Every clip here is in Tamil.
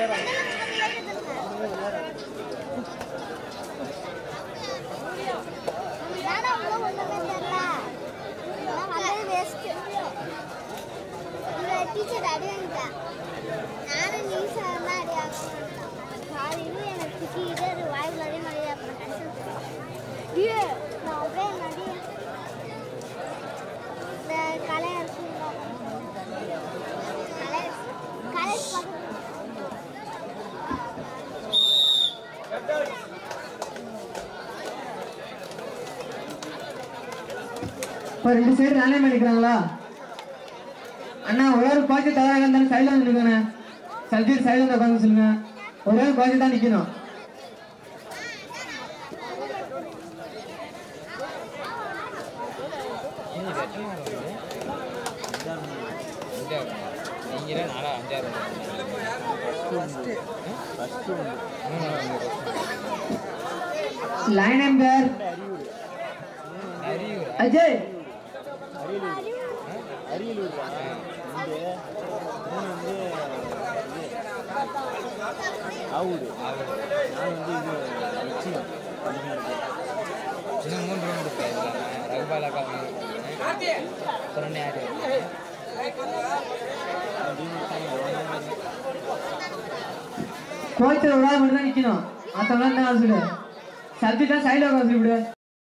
டீச்சர் அடி வாங்கிட்டேன் நானும் நியூஸ் தான் அடி வாங்கிட்டேன் காலையில் எனக்கு திட்டிக்கிட்டே அது வாய்ப்புல அதே மாதிரி அப்புறம் கடைசி ஏ நான் அப்படியே நடி இந்த கலை இருக்குங்களா கலை கலை இப்போ ரெண்டு சைடு நானே பண்ணிக்கிறாங்களா அண்ணா ஒரே ஒரு கோச்சு தயாராக இருந்தாலும் சைடில் வந்து நிற்கண்ணே சப்ஜெக்ட் சைடில் வந்து உட்காந்து சொல்லுங்க ஒரே ஒரு கோச்சு தான் நிற்கணும் நீங்களே நாலா அஞ்சாறு லைன் எம்பர் அறிவு அஜய் இன்னும் மூன்று ரூம் இருக்கு ரகுபாலா காப்பி சொன்னே யாரு கோச்சில் ஒரு ஆள் மட்டும் தான் நிற்கணும் மற்றவங்களாம் தான் சொல்லு சப்ஜெக்டாக சைடில் உட்காந்து சொல்லிவிடு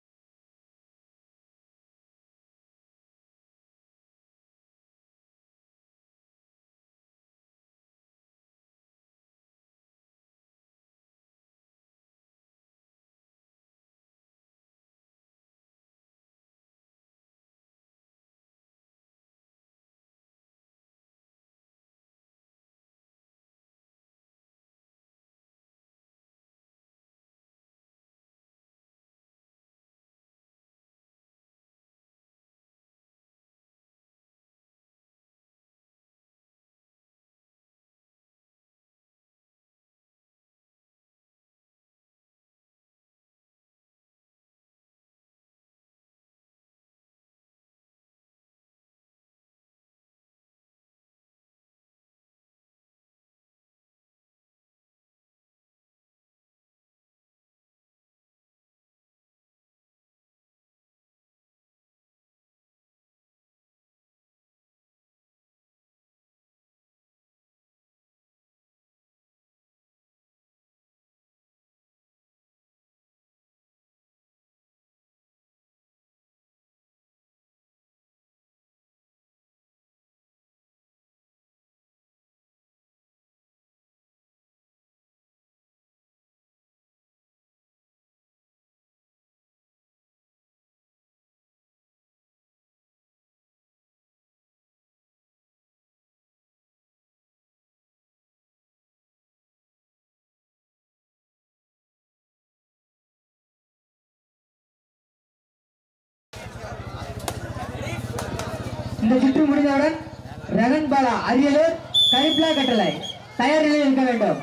இந்த சுற்று முடிந்தவுடன் ரகன் பாலா அரியலூர் கரிப்லா கட்டளை தயார் நிலையில் இருக்க வேண்டும்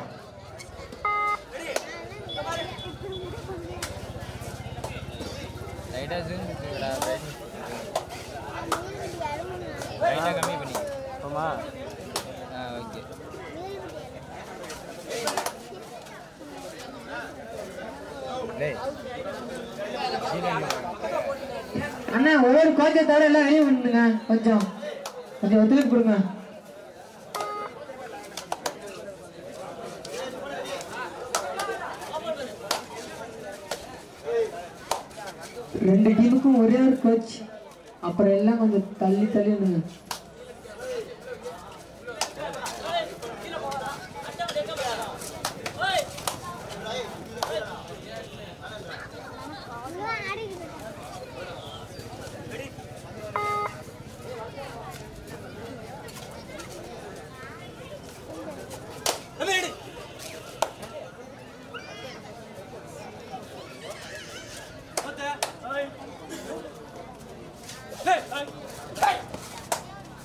லைட்டாக ஜூம் லைட்டாக கம்மி பண்ணி ஆ ஓகே டேய் கீழே நில்லு. அண்ணா ஒரே ஒரு கோச்சை தவிர எல்லாம் வெளியே பண்ணுங்க கொஞ்சம் கொஞ்சம் ஒத்துழைப்பு கொடுங்க ரெண்டு டீமுக்கும் ஒரே ஒரு கோச் அப்புறம் எல்லாம் கொஞ்சம் தள்ளி தள்ளி நில்லுங்க ஆடிக்கிட்டு Hey!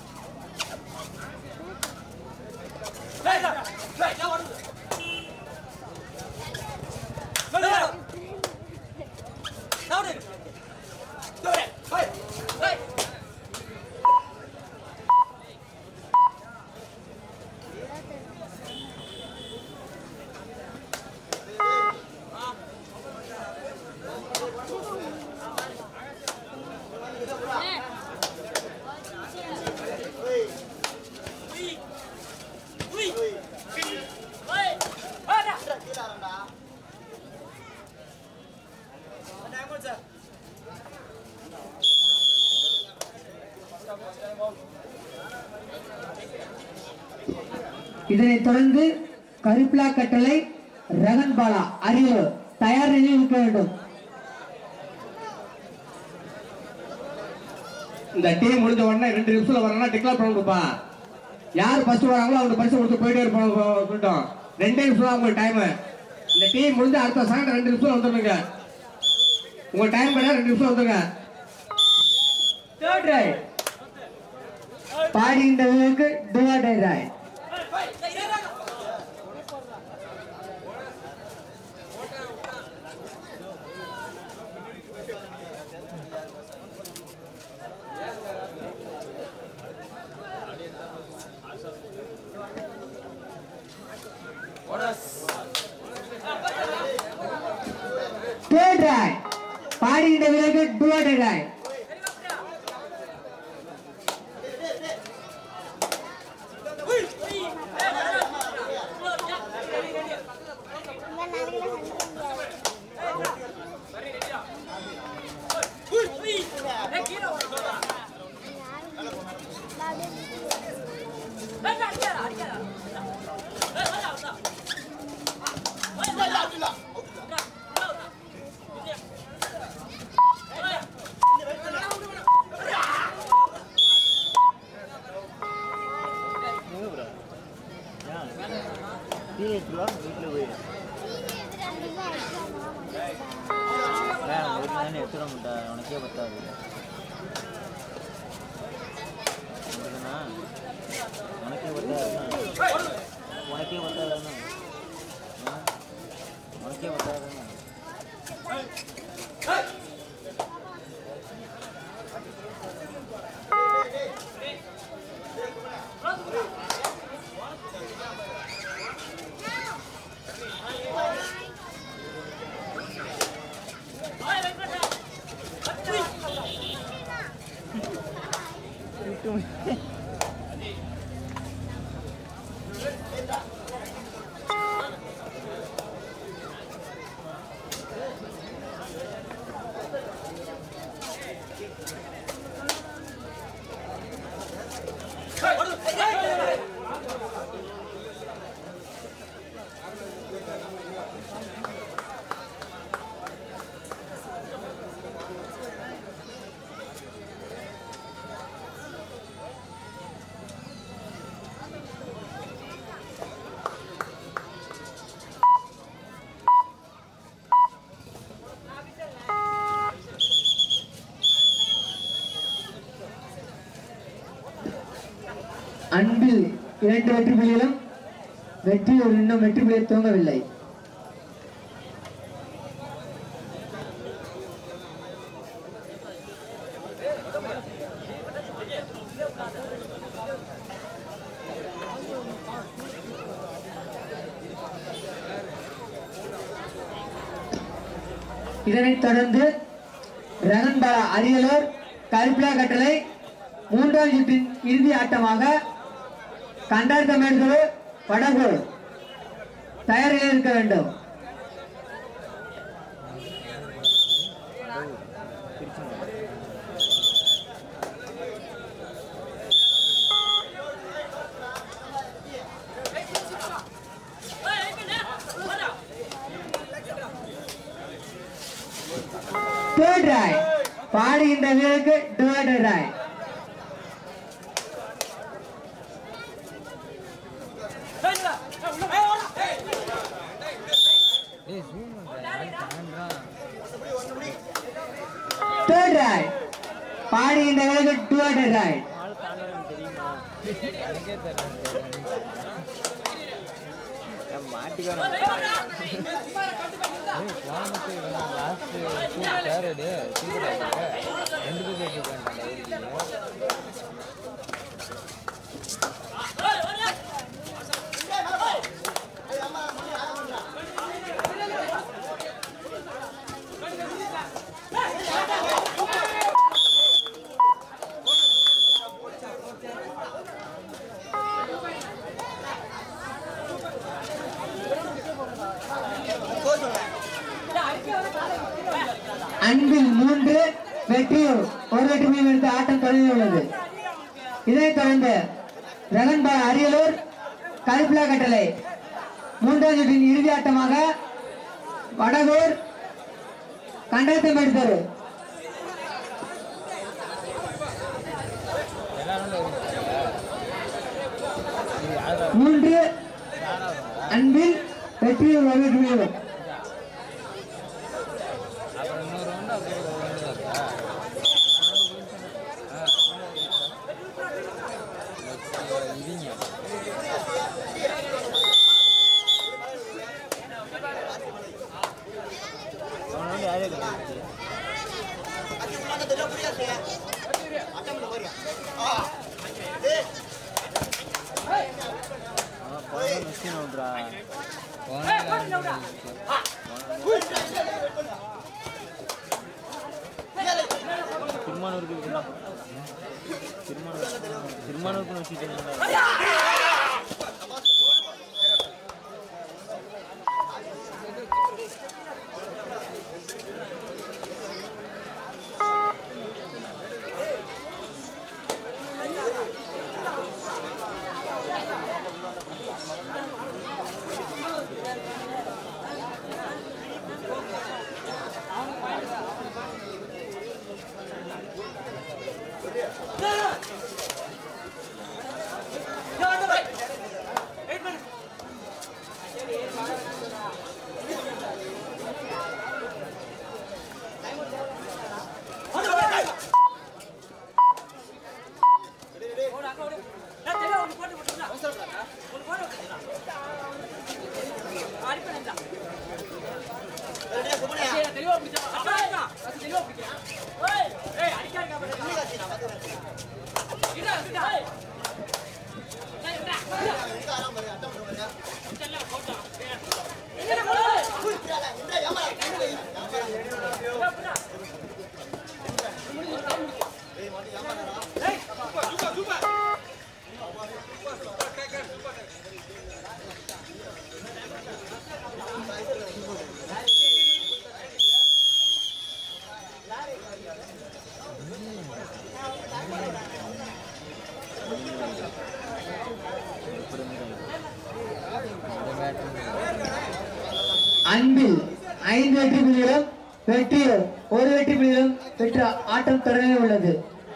இதனைத் தொடர்ந்து கருப்பிலா கட்டளை ரகன் பாலா அரியலூர் தயார் நிலையில் இருக்க வேண்டும் இந்த டீம் முடிஞ்ச உடனே ரெண்டு நிமிஷத்துல வரணும்னா டிக்ளேர் பண்ண கொடுப்பான் யார் ஃபர்ஸ்ட் வராங்களோ அவங்க பரிசு கொடுத்து போயிட்டே இருப்பாங்க சொல்லிட்டோம் ரெண்டே நிமிஷம் தான் உங்களுக்கு டைம் இந்த டீம் முடிஞ்சு அடுத்த செகண்ட் ரெண்டு நிமிஷம் வந்துருங்க உங்க டைம் பண்ண ரெண்டு நிமிஷம் வந்துருங்க தேர்ட் ரைட் பாடுகின்ற வீரருக்கு டுவாடை ராய் தேர்ட் ராய் பாடுகின்ற வீரருக்கு டுவாடை ராய் இங்க நாளைக்கு சண்டை எடுத்துட மாட்டா உனக்கே பத்தாது புரியுதுண்ணா? உனக்கே பத்தாதுண்ணா உனக்கே பத்தாதுண்ணா ஆ? உனக்கே பத்தாதுண்ணா அன்பில் இரண்டு வெற்றி புள்ளிகளும் வெற்றியோர் இன்னும் வெற்றி புள்ளியை துவங்கவில்லை இதனைத் தொடர்ந்து ரகன்பாலா அரியலூர் கருப்பிலா கட்டளை மூன்றாம் சுற்றின் இறுதி ஆட்டமாக கண்டார் தமிழர்களு வடகு தயாரில் இருக்க வேண்டும் தேர்ட் ராய் பாடுகின்ற வீரருக்கு தேர்ட் ராய் ஏய் ஜூம் பண்ணுறேன் தேர்ட் ராய் பாடுகின்ற வீரருக்கு தேர்ட் ராய் ஆள் தாண்டவன் தெரியுமா எனக்கே தெரியல மாட்டிக்கிறோம் ஏய் கிளாமத்து லாஸ்ட் சூப்பர் தேர்டு சூப்பர் ரெண்டு பேர் ஜெயிக்க போயிட்டாங்க அன்பில் மூன்று வெற்றியூர் ஒரு வெற்றி மீது எடுத்து ஆட்டம் தொடங்கியுள்ளது இதைத் தொடர்ந்து ரகன்பால் அரியலூர் கருப்பிலா கட்டளை மூன்றாம் சுற்றின் இறுதி ஆட்டமாக வடகூர் கண்டத்தம்பேடு தெரு எல்லாரும் இது யாரா மூன்று அன்பில் வெற்றி ஒரு வீடு அப்புறம் இன்னொரு ரவுண்டு அப்படியே ஒரு ரவுண்டு இருக்கா இதுங்க அவனை வந்து யாரே கிடையாது மிஷின் விட்றா திருமானூருக்கு திருமானூர் திருமானூருக்கு வச்சுட்டு அன்பில் ஐந்து வெற்றி புள்ளிகளும் வெற்றியும் ஒரு வெற்றி புள்ளிகளும் பெற்ற ஆட்டம் தொடரில் உள்ளது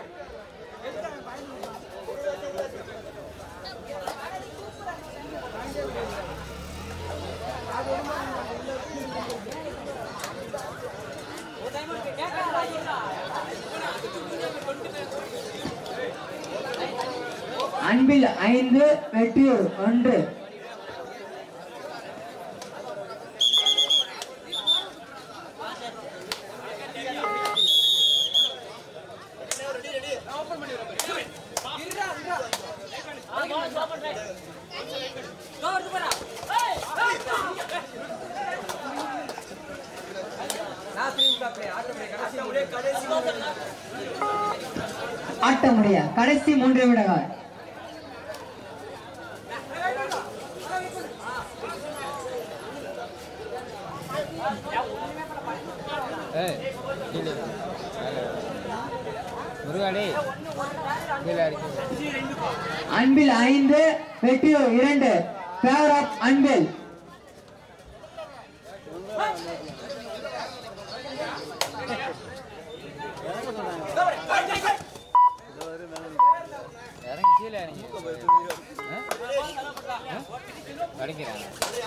அன்பில் ஐந்து வெற்றியூர் ஒன்று ஆட்டம் முடிய கடைசி மூன்று நிமிடங்கள் ஏய் கீழே இரு. மேலே இரு. முருகாடி கீழே அடிக்க அன்பில் ஐந்து வெற்றியூர் இரண்டு பேர் ஆஃப் அன்பில் இறங்கி கீழே இறங்கி ஆ? ஆ? அடிக்கிறான்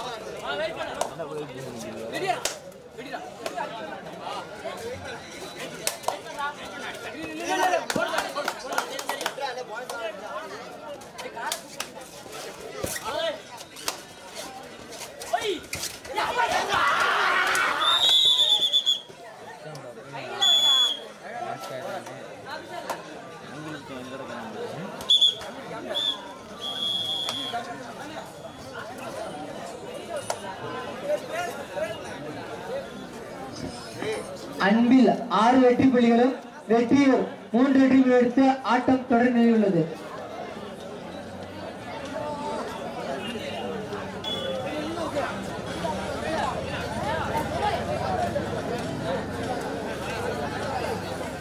அன்பில் ஆறு வெற்றி புள்ளிகளும் வெற்றியூர் மூன்று வெற்றி புள்ளி எடுத்து ஆட்டம் தொடர் நிலையுள்ளது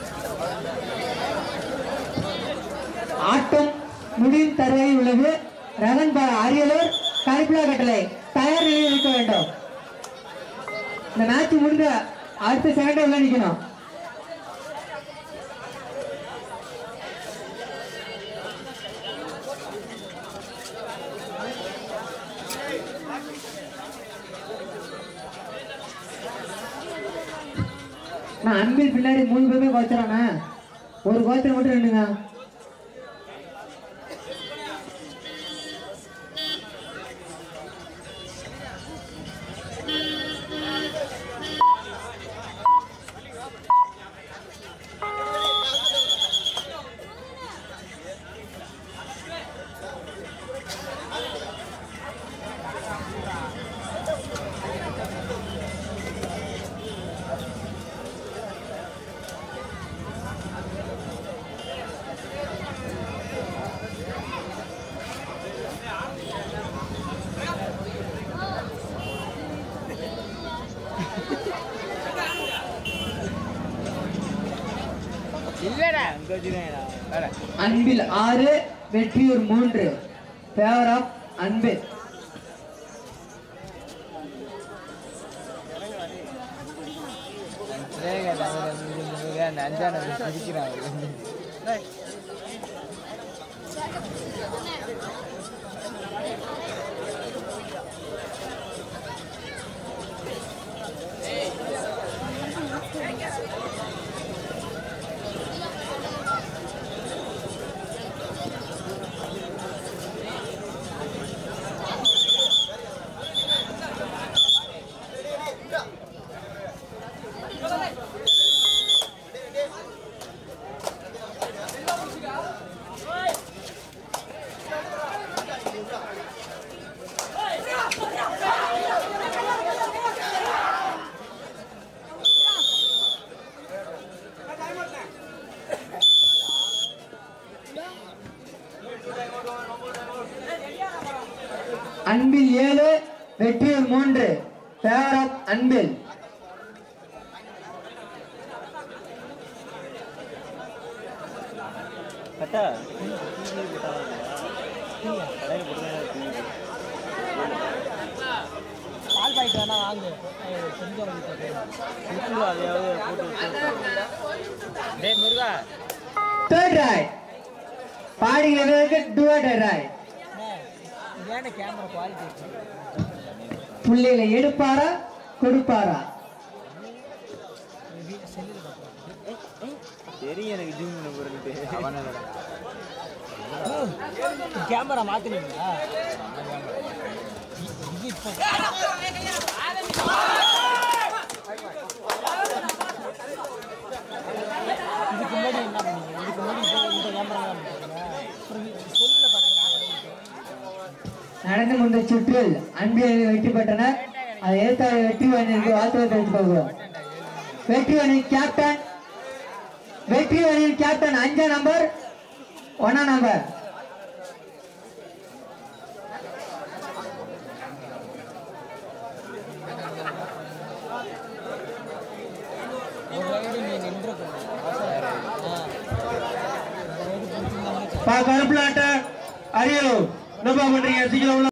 ஆட்டம் முடியும் தருவாயில் உள்ளது ரகன் பா அரியலூர் கருப்பிலா கட்டளை தயார் நிலையில் இருக்க வேண்டும் இந்த மேட்ச் முடிந்த அடுத்த செகண்ட் உள்ள நிக்கணும் நான் அன்பில் பின்னாடி மூணு பேருமே கோச்சரானே ஒரு கோச்சரை மட்டும் ரெண்டுங்க இல்லடா அங்க வச்சுக்கேடா வேற அன்பில் ஆறு வெற்றியூர் மூன்று ஃபேவர் ஆஃப் அன்பில் அந்த அஞ்சான பிடிக்கிறான் அன்பில் ஏழு வெற்றியூர் மூன்று ஃபேவர் ஆஃப் அன்பில் கட்டா கடையில் போட்டு பால் பாக்கெட் வேணா வாங்கு கொஞ்சம் அதையாவது போட்டு வச்சு டேய் முருகா தேர்ட் ரைட் பாடிகளுக்கு டுவர்ட் ரைட் ஏன்டா கேமரா குவாலிட்டி புள்ளிகளை எடுப்பாரா கொடுப்பாரா தெரியும் எனக்கு ஜூம் பண்ண போறேன்ட்டு கேமரா மாத்தினீங்களா இது இப்போ இதுக்கு முன்னாடி என்ன பண்ணீங்க இதுக்கு முன்னாடி இப்போ இந்த கேமரா தான் பண்ணீங்க அப்புறம் செல்லில் பார்க்குறீங்க நடந்து முடிந்த சுற்றில் அன்பில் வெற்றி பெற்றனர் அதை ஏற்ற வெற்றி வாணிக்கு வாழ்த்துக்களை தெரிவித்துக் கொள்கிறோம் வெற்றி அணி கேப்டன் வெற்றி அணியின் கேப்டன் அஞ்சாம் நம்பர் ஒன்னா நம்பர் ஒரு ரைடு நீ நின்று பா கருப்புலாட்ட அரியலூர் என்னப்பா பண்றீங்க சீக்கிரம் உள்ள